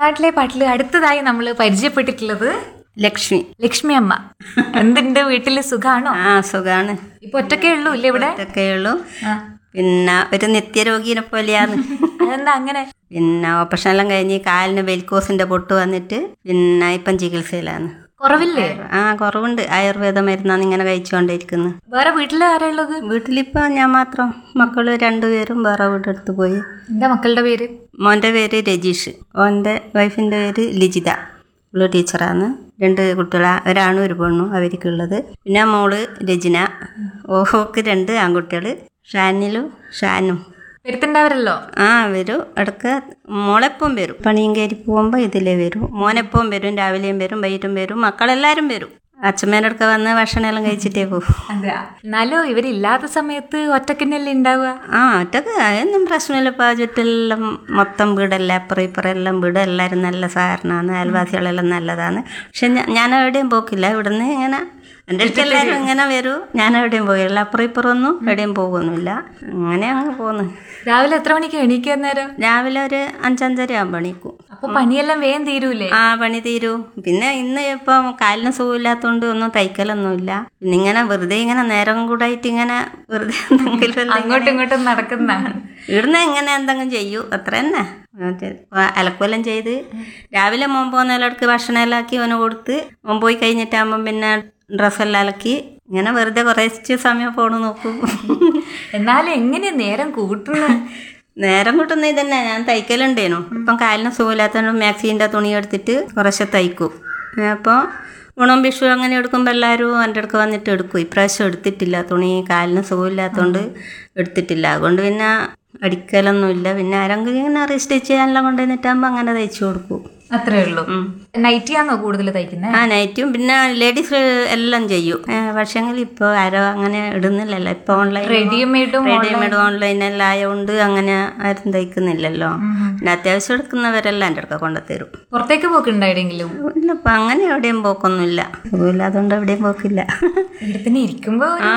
നാട്ടിലെ പാട്ടിൽ അടുത്തതായി നമ്മൾ പരിചയപ്പെട്ടിട്ടുള്ളത് ലക്ഷ്മി ലക്ഷ്മി അമ്മ എന്തുണ്ട് വീട്ടില് സുഖാണോ ആ സുഖാണ് ഇപ്പൊ ഒറ്റക്കേ ഉള്ളൂ ഇല്ലേ ഇവിടെ ഒക്കെയുള്ളൂ ആ. പിന്നെ ഒരു നിത്യരോഗീനെ പോലെയാണ് അതെന്താ അങ്ങനെ പിന്നെ ഓപ്പറേഷൻ എല്ലാം കഴിഞ്ഞ് കാലിന് വെൽക്കോസിന്റെ പൊട്ട് വന്നിട്ട് പിന്നെ ഇപ്പം ചികിത്സയിലാണ് കുറവില്ലേ ആ കുറവുണ്ട് ആയുർവേദ മരുന്നാണ് ഇങ്ങനെ കഴിച്ചുകൊണ്ടിരിക്കുന്നത് വേറെ വീട്ടില് ആരാ ഉള്ളത് വീട്ടിലിപ്പോൾ ഞാൻ മാത്രം മക്കൾ രണ്ടുപേരും വേറെ വീടെടുത്ത് പോയി എന്താ മക്കളുടെ പേര് മോൻ്റെ പേര് രജീഷ് ഓൻ്റെ വൈഫിൻ്റെ പേര് ലിജിത ഉള്ള ടീച്ചറാണ് രണ്ട് കുട്ടികളാ ഒരാണും ഒരു പെണ്ണും അവർക്കുള്ളത് പിന്നെ മോള് രജന ഓഹോക്ക് രണ്ട് ആൺകുട്ടികൾ ഷാനിലും ഷാനും വരുത്തുണ്ടാവരല്ലോ ആ വരും ഇടക്ക് മോളെപ്പം വരും പണിയും കയറി പോകുമ്പോൾ ഇതിലേ വരും മോനെപ്പം വരും രാവിലെയും വരും വൈകിട്ടും വരും മക്കളെല്ലാവരും വരും അച്ഛമ്മേൻ്റെ അടുക്ക വന്ന് ഭക്ഷണമെല്ലാം കഴിച്ചിട്ടേ പോകും അതെ എന്നാലും ഇവരില്ലാത്ത സമയത്ത് ഒറ്റക്കന്നെയല്ലേ ഉണ്ടാവുക ആ ഒറ്റക്ക് അതൊന്നും പ്രശ്നമില്ല ഇപ്പോൾ ചുറ്റെല്ലാം മൊത്തം വീടെല്ലാം അപ്പുറം ഇപ്പുറം എല്ലാം വീട് എല്ലാവരും നല്ല സഹകരണമാണ് അയൽവാസികളെല്ലാം നല്ലതാണ് പക്ഷെ ഞാ- ഞാൻ എവിടെയും പോക്കില്ല ഇവിടുന്ന് ഇങ്ങനെ എൻ്റെ അടുത്ത് എല്ലാവരും ഇങ്ങനെ വരൂ ഞാൻ എവിടെയും പോകില്ല അപ്പുറം ഇപ്പുറം ഒന്നും എവിടെയും പോകുന്നില്ല അങ്ങനെ അങ്ങ് പോകുന്നു രാവിലെ എത്ര മണിക്ക് എണീക്കുക നേരം രാവിലെ ഒരു അഞ്ചഞ്ചര ആകുമ്പോൾ എണീക്കും അപ്പൊ പണിയെല്ലാം വേഗം തീരൂലേ ആ പണി തീരൂ പിന്നെ ഇന്ന് ഇപ്പം കാലിന് സുഖമില്ലാത്തതുകൊണ്ട് ഒന്നും തയ്ക്കലൊന്നുമില്ല പിന്നെ ഇങ്ങനെ വെറുതെ ഇങ്ങനെ നേരം കൂടായിട്ട് ഇങ്ങനെ വെറുതെ എന്തെങ്കിലും എല്ലാം അങ്ങോട്ടും ഇങ്ങോട്ടും നടക്കുന്നതാണ് ഇവിടുന്ന് എങ്ങനെ എന്തെങ്കിലും ചെയ്യൂ അത്ര തന്നെ മറ്റേ അലക്കുവെല്ലാം ചെയ്ത് രാവിലെ മോൻ പോകുന്നതിലടക്ക് ഭക്ഷണം എല്ലാം ആക്കി അവന് കൊടുത്ത് മോൻ പോയി കഴിഞ്ഞിട്ടാകുമ്പം പിന്നെ ഡ്രസ്സെല്ലാം അലക്കി ഇങ്ങനെ വെറുതെ കുറച്ച് സമയം ഫോണ് നോക്കും എന്നാലും എങ്ങനെയാ നേരം കൂട്ടുന്നത് നേരം കിട്ടുന്ന ഇതന്നെ ഞാൻ തയ്ക്കലുണ്ടേനു ഇപ്പം കാലിന് സുഖമില്ലാത്തതുകൊണ്ട് മാക്സീൻ്റെ തുണി എടുത്തിട്ട് കുറച്ച് തയ്ക്കും അപ്പോൾ ഓണം വിഷു അങ്ങനെ എടുക്കുമ്പോൾ എല്ലാവരും എൻ്റെ അടുക്ക് വന്നിട്ട് എടുക്കും ഇപ്രാവശ്യം എടുത്തിട്ടില്ല തുണി കാലിന് സുഖമില്ലാത്തതുകൊണ്ട് എടുത്തിട്ടില്ല അതുകൊണ്ട് പിന്നെ അടിക്കലൊന്നുമില്ല പിന്നെ ആരെങ്കിലും ഇങ്ങനെ റീസ്റ്റിച്ച് ചെയ്യാനെല്ലാം കൊണ്ടുവന്നിട്ടാകുമ്പോൾ അങ്ങനെ തയ്ച്ചു കൊടുക്കും അത്രേ ഉള്ളൂ നൈറ്റിയാണോ കൂടുതൽ തയ്ക്കുന്നത് ആ നൈറ്റും പിന്നെ ലേഡീസ് എല്ലാം ചെയ്യും പക്ഷേങ്കിൽ ഇപ്പോൾ ആരോ അങ്ങനെ ഇടുന്നില്ലല്ലോ ഇപ്പോൾ ഓൺലൈൻ റെഡിമെയ്ഡും റെഡിമെയ്ഡ് ഓൺലൈനെല്ലാം ആയതുകൊണ്ട് അങ്ങനെ ആരും തയ്ക്കുന്നില്ലല്ലോ പിന്നെ അത്യാവശ്യം എടുക്കുന്നവരെല്ലാം എൻ്റെ അടുക്ക കൊണ്ടുത്തരും പുറത്തേക്ക് പോക്കുണ്ടായിടെങ്കിലും ഇല്ല ഇപ്പം അങ്ങനെ എവിടെയും പോക്കൊന്നുമില്ല സുഖമില്ലാത്തതുകൊണ്ട് എവിടെയും പോക്കില്ല ഇവിടെ തന്നെ ഇരിക്കുമ്പോ ആ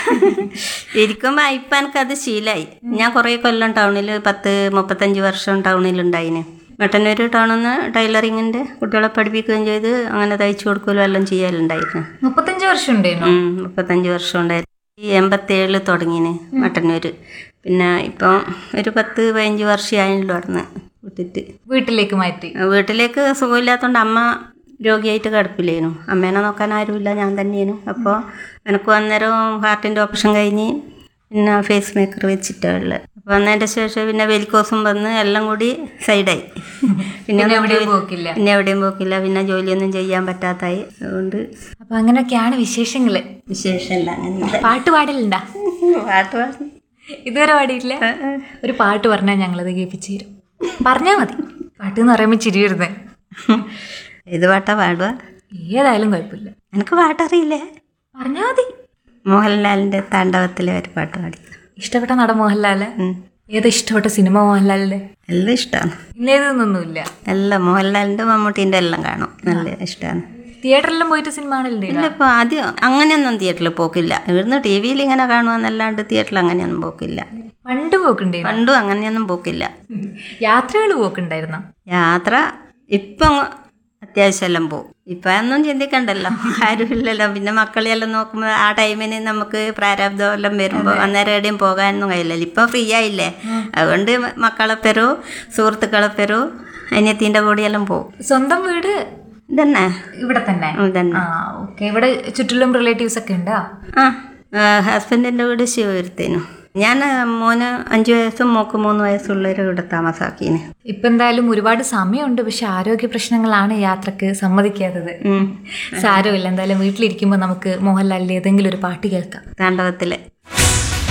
ഇരിക്കുമ്പോൾ ഇപ്പം എനിക്കത് ശീലമായി ഞാൻ കുറേ കൊല്ലം ടൗണിൽ പത്ത് മുപ്പത്തഞ്ച് വർഷം ടൗണിലുണ്ടായിന് മട്ടന്നൂർ ടൗണിൽ നിന്ന് ടൈലറിങ്ങിൻ്റെ കുട്ടികളെ പഠിപ്പിക്കുകയും ചെയ്ത് അങ്ങനെ തയ്ച്ചു കൊടുക്കുകയും എല്ലാം ചെയ്യലുണ്ടായിരുന്നു മുപ്പത്തഞ്ച് വർഷം ഉണ്ടായിരുന്നു ഉം, മുപ്പത്തഞ്ച് വർഷം ഉണ്ടായിരുന്നു ഈ എൺപത്തേഴിൽ തുടങ്ങിന് മട്ടന്നൂർ പിന്നെ ഇപ്പം ഒരു പത്ത് പതിനഞ്ച് വർഷമായല്ലോ അവിടുന്ന് വിട്ടിട്ട് വീട്ടിലേക്ക് മാറ്റി വീട്ടിലേക്ക് സുഖമില്ലാത്തതുകൊണ്ട് അമ്മ രോഗിയായിട്ട് കിടപ്പില്ലേനു അമ്മേനെ നോക്കാൻ ആരുമില്ല ഞാൻ തന്നെയേനു അപ്പോൾ എനിക്ക് അന്നേരം ഹാർട്ടിൻ്റെ ഓപ്പറേഷൻ കഴിഞ്ഞ് പിന്നെ ഫേസ് മേക്കർ വെച്ചിട്ടാണ് ഉള്ളത് അപ്പോൾ വന്നതിൻ്റെ ശേഷം പിന്നെ വെലിക്കോസും വന്ന് എല്ലാം കൂടി സൈഡായി പിന്നെ ഒന്നും എവിടെയും ജോലി- പോക്കില്ല പിന്നെ എവിടെയും പോക്കില്ല പിന്നെ ജോലിയൊന്നും ചെയ്യാൻ പറ്റാത്തായി അതുകൊണ്ട് അപ്പൊ അങ്ങനെയൊക്കെയാണ് വിശേഷങ്ങള് വിശേഷമല്ല അങ്ങനെ പാട്ട് പാടലുണ്ടാ പാട്ട് പാടുന്നു ഇതുവരെ പാടിയിട്ടില്ല ഒരു പാട്ട് പറഞ്ഞാൽ ഞങ്ങളത് കേൾപ്പിച്ചു തരും പറഞ്ഞാ മതി പാട്ട് എന്ന് പറയുമ്പോൾ ചിരി വരുന്നത് ഇത് പാട്ടാ പാടുക ഏതായാലും കുഴപ്പമില്ല എനിക്ക് പാട്ടറിയില്ലേ പറഞ്ഞാ മതി മോഹൻലാലിൻ്റെ താണ്ഡവത്തിലെ ഒരു പാട്ട് പാടി ഇഷ്ടപ്പെട്ട നടൻ മോഹൻലാല് ഉം. ഏതാ ഇഷ്ടപ്പെട്ട സിനിമ മോഹൻലാലിന്റെ എല്ലാം ഇഷ്ടമാണ് ഇന്നേതൊന്നൊന്നുമില്ല എല്ലാം മോഹൻലാലിൻ്റെ മമ്മൂട്ടീൻ്റെ എല്ലാം കാണും നല്ല ഇഷ്ടമാണ് തിയേറ്ററിലും പോയിട്ട് സിനിമ കാണലുണ്ട് ഇല്ല ഇപ്പോൾ ആദ്യം അങ്ങനെയൊന്നും തിയേറ്ററിൽ പോക്കില്ല ഇവിടുന്ന് ടി വിയിൽ ഇങ്ങനെ കാണുമെന്നല്ലാണ്ട് തിയേറ്ററിൽ അങ്ങനെയൊന്നും പോക്കില്ല പണ്ട് പോക്കുണ്ടായിരുന്നു പണ്ടും അങ്ങനെയൊന്നും പോക്കില്ല യാത്രകൾ പോക്കുണ്ടായിരുന്നോ യാത്ര ഇപ്പം അത്യാവശ്യമെല്ലാം പോകും ഇപ്പം ഒന്നും ചിന്തിക്കണ്ടല്ലോ ആരുമില്ലല്ലോ പിന്നെ മക്കളെല്ലാം നോക്കുമ്പോൾ ആ ടൈമിന് നമുക്ക് പ്രാരാബ്ദം എല്ലാം വരുമ്പോൾ അന്നേരം എവിടെയും പോകാനൊന്നും കഴിയില്ലല്ലോ ഇപ്പം ഫ്രീ ആയില്ലേ അതുകൊണ്ട് മക്കളെ പെരോ സുഹൃത്തുക്കളെ പെരോ അനിയത്തിൻ്റെ കൂടെയെല്ലാം പോകും സ്വന്തം വീട് ഇതന്നെ ഇവിടെ തന്നെ ഇതന്നെ ആ ഓക്കെ ഇവിടെ ചുറ്റിലും റിലേറ്റീവ്സ് ഒക്കെ ഉണ്ടോ ആ ഹസ്ബൻഡിൻ്റെ വീട് ശിവപുരത്തേനു ഞാൻ മോന് അഞ്ച് വയസ്സും മോക്ക് മൂന്ന് വയസ്സുള്ളവരെ ഇവിടെ താമസാക്കീന് ഇപ്പൊ എന്തായാലും ഒരുപാട് സമയമുണ്ട് പക്ഷെ ആരോഗ്യ പ്രശ്നങ്ങളാണ് യാത്രക്ക് സമ്മതിക്കാത്തത് ഉം. സാരമില്ല എന്തായാലും വീട്ടിലിരിക്കുമ്പോൾ നമുക്ക് മോഹൻലാലിന്റെ ഏതെങ്കിലും ഒരു പാട്ട് കേൾക്കാം താണ്ഡവത്തിലെ